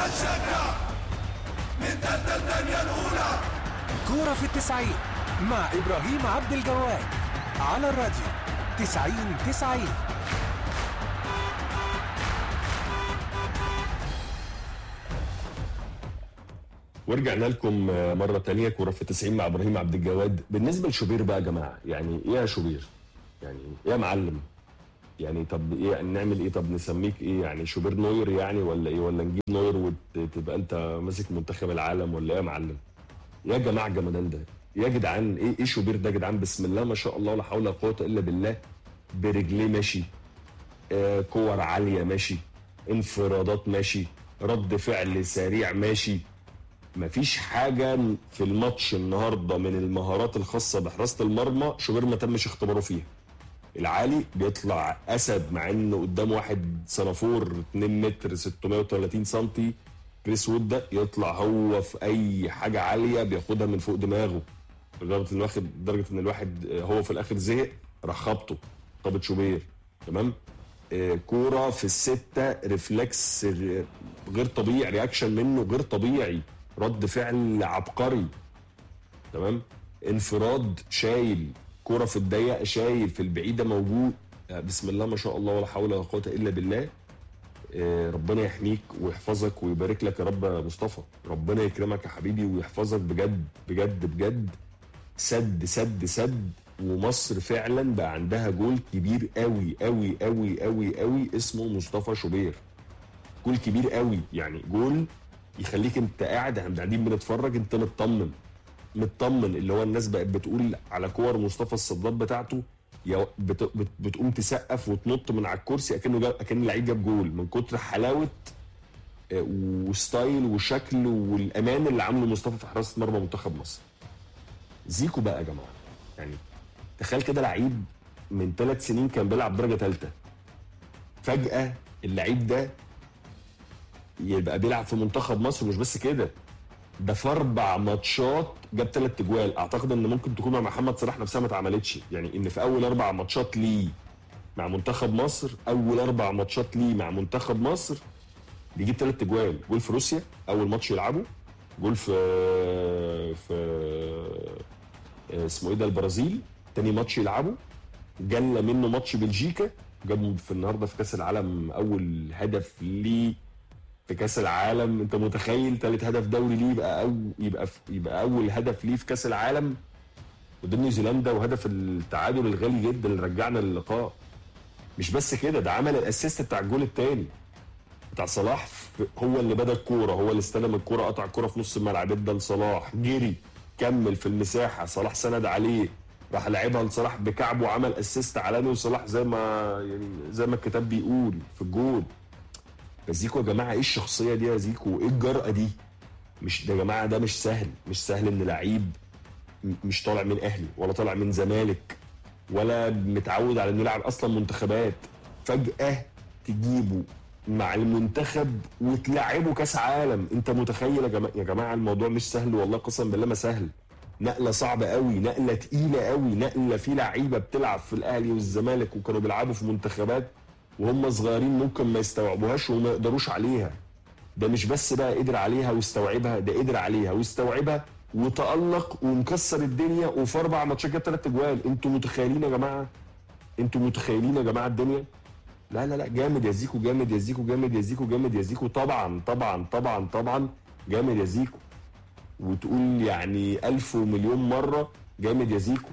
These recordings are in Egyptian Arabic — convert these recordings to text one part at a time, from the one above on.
هنشجع من تالتة الدنيا الأولى كورة في التسعين مع إبراهيم عبد الجواد على الراديو تسعين تسعين ورجعنا لكم مرة تانية كورة في 90 مع إبراهيم عبد الجواد بالنسبة لشوبير بقى يا جماعة يعني إيه يا شوبير؟ يعني إيه يا معلم؟ يعني طب إيه نعمل إيه طب نسميك إيه يعني شوبير نوير يعني ولا إيه ولا نجيب نوير وتبقى أنت ماسك منتخب العالم ولا إيه يا معلم؟ يا جماعة الجمدان ده يا جدعان إيه إيه شوبير ده يا جدعان بسم الله ما شاء الله ولا حول ولا قوة إلا بالله برجليه ماشي آه كور عالية ماشي انفرادات ماشي رد فعل سريع ماشي مفيش حاجة في الماتش النهاردة من المهارات الخاصة بحراسة المرمى شوبير ما تمش اختباره فيها العالي بيطلع أسد مع إنه قدام واحد سنافور 2 متر 630 سنتي كريس وود ده يطلع هو في أي حاجة عالية بياخدها من فوق دماغه لدرجة إن واخد لدرجة إن الواحد هو في الآخر زهق راح خبطه خبط شوبير تمام آه، كورة في الستة ريفلكس ر- غير طبيعي رياكشن منه غير طبيعي رد فعل عبقري تمام انفراد شايل كرة في الضيقة شايل في البعيدة موجود آه، بسم الله ما شاء الله ولا حول ولا قوة إلا بالله آه، ربنا يحميك ويحفظك ويبارك لك يا رب يا مصطفى ربنا يكرمك يا حبيبي ويحفظك بجد بجد بجد سد سد سد ومصر فعلا بقى عندها جول كبير قوي قوي قوي قوي قوي اسمه مصطفى شوبير جول كبير قوي يعني جول يخليك انت قاعد احنا قاعدين بنتفرج انت مطمن مطمن اللي هو الناس بقت بتقول على كور مصطفى الصداد بتاعته يا بت بت بتقوم تسقف وتنط من على الكرسي اكنه جاب اكن لعيب جاب جول من كتر حلاوه آه، وستايل وشكل والامان اللي عامله مصطفى في حراسه مرمى منتخب مصر. زيكو بقى يا جماعه يعني تخيل كده لعيب من ثلاث سنين كان بيلعب درجه ثالثه فجاه اللعيب ده يبقى بيلعب في منتخب مصر مش بس كده ده في اربع ماتشات جاب ثلاث اجوال اعتقد ان ممكن تكون مع محمد صلاح نفسها ما اتعملتش يعني ان في اول اربع ماتشات ليه مع منتخب مصر اول اربع ماتشات ليه مع منتخب مصر بيجيب ثلاث اجوال جول في روسيا اول ماتش يلعبه جول في في اسمه ايه ده البرازيل تاني ماتش يلعبه جلى منه ماتش بلجيكا جاب في النهارده في كاس العالم اول هدف ليه في كاس العالم انت متخيل ثالث هدف دوري ليه يبقى أو يبقى في يبقى اول هدف ليه في كاس العالم قدام نيوزيلندا وهدف التعادل الغالي جدا اللي رجعنا للقاء مش بس كده ده عمل الاسيست بتاع الجول الثاني بتاع صلاح في- هو اللي بدا الكوره هو اللي استلم الكوره قطع الكوره في نص الملعب ادى لصلاح جري كمل في المساحه صلاح سند عليه راح لعبها لصلاح بكعبه وعمل اسيست عالمي وصلاح زي ما يعني زي ما الكتاب بيقول في الجول بس زيكو يا جماعه ايه الشخصيه دي يا زيكو ايه الجرأه دي مش ده يا جماعه ده مش سهل مش سهل ان لعيب م- مش طالع من اهلي ولا طالع من زمالك ولا متعود على انه يلعب اصلا منتخبات فجاه تجيبه مع المنتخب وتلعبه كاس عالم انت متخيل يا جماعه يا جماعه الموضوع مش سهل والله قسما بالله ما سهل نقله صعبه قوي نقله تقيله قوي نقله في لعيبه بتلعب في الاهلي والزمالك وكانوا بيلعبوا في منتخبات وهم صغيرين ممكن ما يستوعبوهاش وما يقدروش عليها ده مش بس بقى قدر عليها واستوعبها ده قدر عليها واستوعبها وتألق ومكسر الدنيا وفي اربع ماتشات جاب ثلاث اجوال انتوا متخيلين يا جماعه انتوا متخيلين يا جماعه الدنيا لا لا لا جامد يا زيكو جامد يا زيكو جامد يا زيكو جامد يا زيكو طبعا طبعا طبعا طبعا جامد يا زيكو وتقول يعني ألف ومليون مرة جامد يا زيكو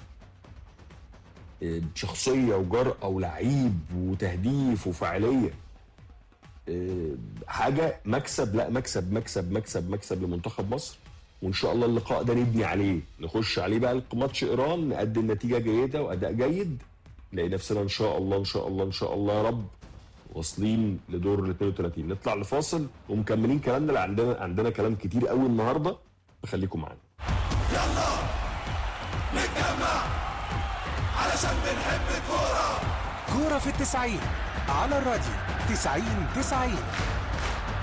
إيه، شخصية وجرأة ولعيب وتهديف وفعالية إيه، حاجة مكسب لا مكسب مكسب مكسب مكسب لمنتخب مصر وان شاء الله اللقاء ده نبني عليه نخش عليه بقى ماتش ايران نقدم نتيجة جيدة واداء جيد نلاقي نفسنا ان شاء الله ان شاء الله ان شاء الله يا رب واصلين لدور ال 32 نطلع لفاصل ومكملين كلامنا اللي عندنا عندنا كلام كتير قوي النهارده فخليكم معانا يلا نتجمع علشان بنحب الكورة كورة في التسعين على الراديو تسعين تسعين